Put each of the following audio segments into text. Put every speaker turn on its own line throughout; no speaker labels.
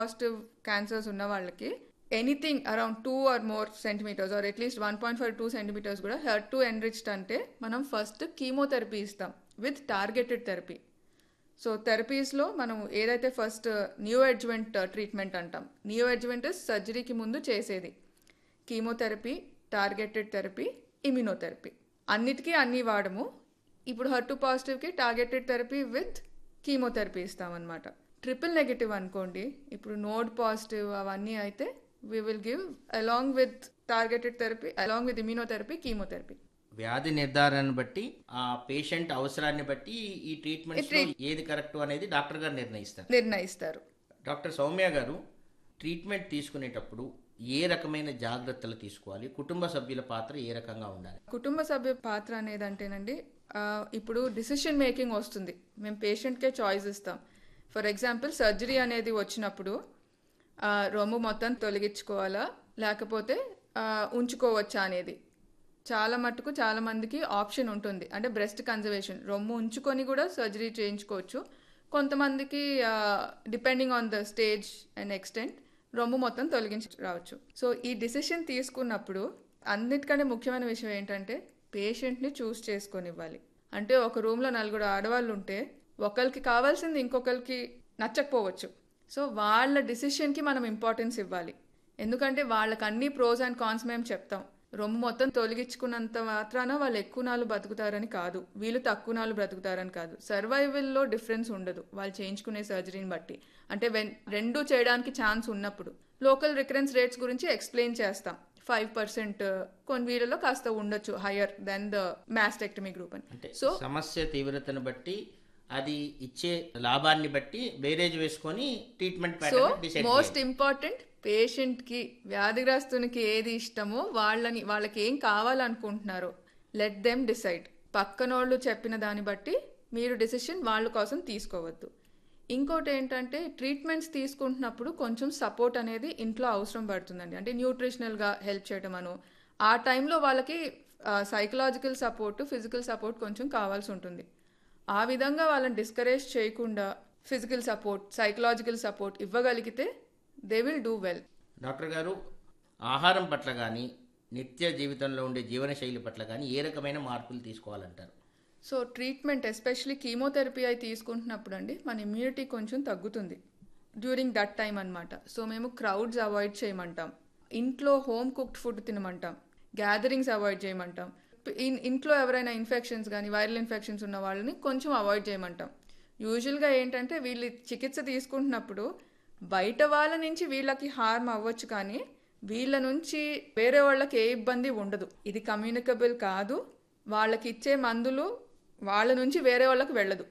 positive cancers ఉన్న వాళ్ళకి anything around two or more centimeters or at least one point five two centimeters కూడా her two enriched అంటే మనం first chemotherapy ఇస్తాం with targeted therapy so థెరపీస్లో మనం ఏదైతే ఫస్ట్ న్యూ అడ్జ్మెంట్ ట్రీట్మెంట్ అంటాం న్యూ అడ్జ్మెంట్ సర్జరీకి ముందు చేసేది కీమోథెరపీ టార్గెటెడ్ థెరపీ ఇమ్యునోథెరపీ అన్నిటికీ అన్నీ వాడము ఇప్పుడు హర్టు పాజిటివ్కి టార్గెటెడ్ థెరపీ విత్ కీమోథెరపీ ఇస్తామన్నమాట ట్రిపుల్ నెగిటివ్ అనుకోండి ఇప్పుడు నోడ్ పాజిటివ్ అవన్నీ అయితే we will give along with targeted therapy along with immunotherapy chemotherapy
వ్యాధి నిర్ధారణను బట్టి ఆ పేషెంట్ అవసరాన్ని బట్టి ఈ ట్రీట్మెంట్స్ ఏది కరెక్ట్ అనేది డాక్టర్ గారు నిర్ణయిస్తారు
నిర్ణయిస్తారు
డాక్టర్ సౌమ్య గారు ట్రీట్మెంట్ తీసుకునేటప్పుడు ఏ రకమైన జాగ్రత్తలు తీసుకోవాలి కుటుంబ సభ్యుల పాత్ర ఏ రకంగా ఉండాలి
కుటుంబ సభ్య పాత్ర అనేది అంటేనండి ఆ, ఇప్పుడు డిసిషన్ మేకింగ్ వస్తుంది మేము పేషెంట్కే చాయిస్ ఇస్తాం ఫర్ ఎగ్జాంపుల్ సర్జరీ అనేది వచ్చినప్పుడు ఆ, రొమ్ము మొత్తం తొలగించుకోవాలా లేకపోతే ఆ, ఉంచుకోవచ్చా అనేది చాలా మట్టుకు చాలా మందికి ఆప్షన్ ఉంటుంది అంటే బ్రెస్ట్ కన్జర్వేషన్ రొమ్ము ఉంచుకొని కూడా సర్జరీ చేయించుకోవచ్చు కొంతమందికి depending on the stage and extent రొమ్ము మొత్తం తొలగించి రావచ్చు సో ఈ డిసిషన్ తీసుకున్నప్పుడు అన్నిటికంటే ముఖ్యమైన విషయం ఏంటంటే పేషెంట్ని చూస్ చేసుకొని ఇవ్వాలి అంటే ఒక రూమ్లో నలుగురు ఆడవాళ్ళు ఉంటే ఒకరికి కావాల్సింది ఇంకొకరికి నచ్చకపోవచ్చు సో వాళ్ళ డిసిషన్కి మనం ఇంపార్టెన్స్ ఇవ్వాలి ఎందుకంటే వాళ్ళకి అన్ని ప్రోస్ అండ్ కాన్స్ మేము చెప్తాం రొమ్ము మొత్తం తొలగించుకున్నంత మాత్రాన వాళ్ళు ఎక్కువ నాళ్ళు బతుకుతారని కాదు వీళ్ళు తక్కువ నాళ్ళు బ్రతుకుతారని కాదు సర్వైవల్లో డిఫరెన్స్ ఉండదు వాళ్ళు చేయించుకునే సర్జరీని బట్టి అంటే వెన్ రెండు చేయడానికి ఛాన్స్ ఉన్నప్పుడు లోకల్ రికరెన్స్ రేట్స్ గురించి ఎక్స్ప్లెయిన్ చేస్తాం ఫైవ్ పర్సెంట్ కొన్ని వీళ్ళలో కాస్త ఉండొచ్చు higher than the mastectomy group అని
అంటే
సో
సమస్య తీవ్రతను బట్టి అది ఇచ్చే లాభాన్ని బట్టి బేరేజ్ వేసుకొని treatment
so
pattern decide
most important పేషెంట్కి వ్యాధిగ్రస్తునికి ఏది ఇష్టమో వాళ్ళని వాళ్ళకి ఏం కావాలనుకుంటున్నారో లెట్ దెమ్ డిసైడ్ పక్కనోళ్ళు చెప్పిన దాన్ని బట్టి మీరు డిసిషన్ వాళ్ళ కోసం తీసుకోవద్దు ఇంకోటి ఏంటంటే ట్రీట్మెంట్స్ తీసుకుంటున్నప్పుడు కొంచెం సపోర్ట్ అనేది ఇంట్లో అవసరం పడుతుందండి అంటే న్యూట్రిషనల్గా హెల్ప్ చేయడం అను ఆ టైంలో వాళ్ళకి సైకలాజికల్ సపోర్ట్ ఫిజికల్ సపోర్ట్ కొంచెం కావాల్సి ఉంటుంది ఆ విధంగా వాళ్ళని డిస్కరేజ్ చేయకుండా ఫిజికల్ సపోర్ట్ సైకలాజికల్ సపోర్ట్ ఇవ్వగలిగితే they will do well
doctor గారు ఆహారం పట్ల కానీ నిత్య జీవితంలో ఉండే జీవనశైలి పట్ల కానీ ఏ రకమైన మార్పులు తీసుకోవాలంటారు
సో ట్రీట్మెంట్ ఎస్పెషలీ కీమోథెరపీ అయి తీసుకుంటున్నప్పుడు అండి మన ఇమ్యూనిటీ కొంచెం తగ్గుతుంది డ్యూరింగ్ దట్ టైం అనమాట సో మేము క్రౌడ్స్ అవాయిడ్ చేయమంటాం ఇంట్లో హోమ్ కుక్డ్ ఫుడ్ తినమంటాం గ్యాదరింగ్స్ అవాయిడ్ చేయమంటాం ఇన్ ఇంట్లో ఎవరైనా ఇన్ఫెక్షన్స్ కానీ వైరల్ ఇన్ఫెక్షన్స్ ఉన్న వాళ్ళని కొంచెం అవాయిడ్ చేయమంటాం యూజువల్గా ఏంటంటే వీళ్ళు చికిత్స తీసుకుంటున్నప్పుడు బయట వాళ్ళ నుంచి వీళ్ళకి హార్మ్ అవ్వచ్చు కానీ వీళ్ళ నుంచి వేరే వాళ్ళకి ఏ ఇబ్బంది ఉండదు ఇది కమ్యూనికబుల్ కాదు వాళ్ళకి ఇచ్చే మందులు వాళ్ళ నుంచి వేరే వాళ్ళకి వెళ్ళదు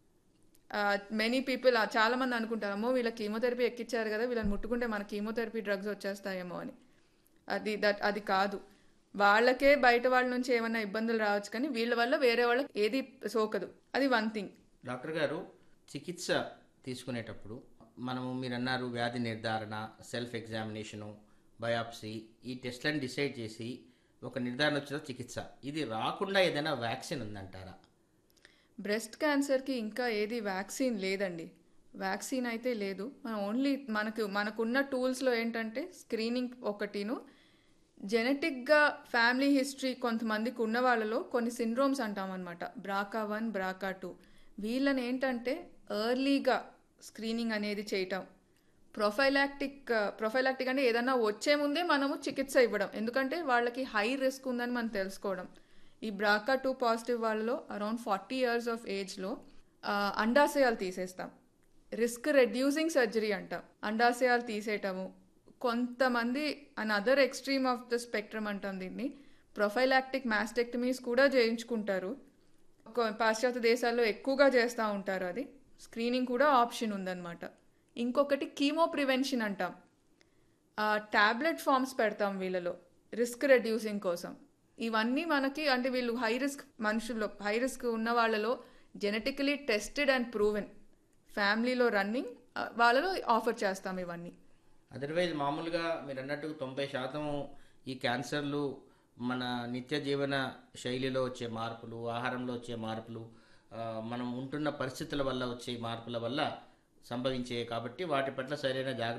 మెనీ పీపుల్ చాలా మంది అనుకుంటారు అమ్మో వీళ్ళ కీమోథెరపీ ఎక్కిచ్చారు కదా వీళ్ళని ముట్టుకుంటే మన కీమోథెరపీ డ్రగ్స్ వచ్చేస్తాయేమో అని అది దట్ అది కాదు వాళ్ళకే బయట వాళ్ళ నుంచి ఏమైనా ఇబ్బందులు రావచ్చు కానీ వీళ్ళ వల్ల వేరే వాళ్ళకి ఏది సోకదు అది వన్ థింగ్
డాక్టర్ గారు చికిత్స తీసుకునేటప్పుడు మనము మీరు అన్నారు వ్యాధి నిర్ధారణ సెల్ఫ్ ఎగ్జామినేషను బయాప్సీ ఈ టెస్ట్లను డిసైడ్ చేసి ఒక నిర్ధారణ వచ్చిన చికిత్స ఇది రాకుండా ఏదైనా వ్యాక్సిన్ ఉందంటారా
బ్రెస్ట్ క్యాన్సర్కి ఇంకా ఏది వ్యాక్సిన్ లేదండి వ్యాక్సిన్ అయితే లేదు మనం ఓన్లీ మనకు మనకున్న టూల్స్లో ఏంటంటే స్క్రీనింగ్ ఒకటిను జెనెటిక్గా ఫ్యామిలీ హిస్టరీ కొంతమందికి ఉన్న వాళ్ళలో కొన్ని సిండ్రోమ్స్ అంటాం అనమాట బ్రాకా వన్ బ్రాకా టూ వీళ్ళని ఏంటంటే ఎర్లీగా స్క్రీనింగ్ అనేది చేయటం ప్రొఫైలాక్టిక్ ప్రొఫైలాక్టిక్ అంటే ఏదన్నా వచ్చే ముందే మనము చికిత్స ఇవ్వడం ఎందుకంటే వాళ్ళకి హై రిస్క్ ఉందని మనం తెలుసుకోవడం ఈ బ్రాకా టూ పాజిటివ్ వాళ్ళలో అరౌండ్ ఫార్టీ ఇయర్స్ ఆఫ్ ఏజ్లో అండాశయాలు తీసేస్తాం రిస్క్ రెడ్యూసింగ్ సర్జరీ అంటాం అండాశయాలు తీసేయటము కొంతమంది on other extreme of the spectrum అంటాం దీన్ని ప్రొఫైలాక్టిక్ మాస్టెక్టమీస్ కూడా చేయించుకుంటారు కొ- పాశ్చాత్య దేశాల్లో ఎక్కువగా చేస్తూ ఉంటారు అది స్క్రీనింగ్ కూడా ఆప్షన్ ఉందన్నమాట ఇంకొకటి కీమో ప్రివెన్షన్ అంటాం టాబ్లెట్ ఫామ్స్ పెడతాం వీళ్ళలో రిస్క్ రెడ్యూసింగ్ కోసం ఇవన్నీ మనకి అంటే వీళ్ళు హై రిస్క్ మనుషుల్లో హై రిస్క్ ఉన్న వాళ్ళలో జెనెటికలీ టెస్టెడ్ అండ్ ప్రూవెన్ ఫ్యామిలీలో రన్నింగ్ వాళ్ళలో ఆఫర్ చేస్తాం ఇవన్నీ
అదర్వైజ్ మామూలుగా మీరు అన్నట్టు తొంభై శాతం ఈ క్యాన్సర్లు మన నిత్య జీవన శైలిలో వచ్చే మార్పులు ఆహారంలో వచ్చే మార్పులు ఆ, మనం ఉంటున్న పరిస్థితుల వల్ల వచ్చే మార్పుల వల్ల సంభవించే కాబట్టి వాటి పట్ల సరైన జాగ్రత్త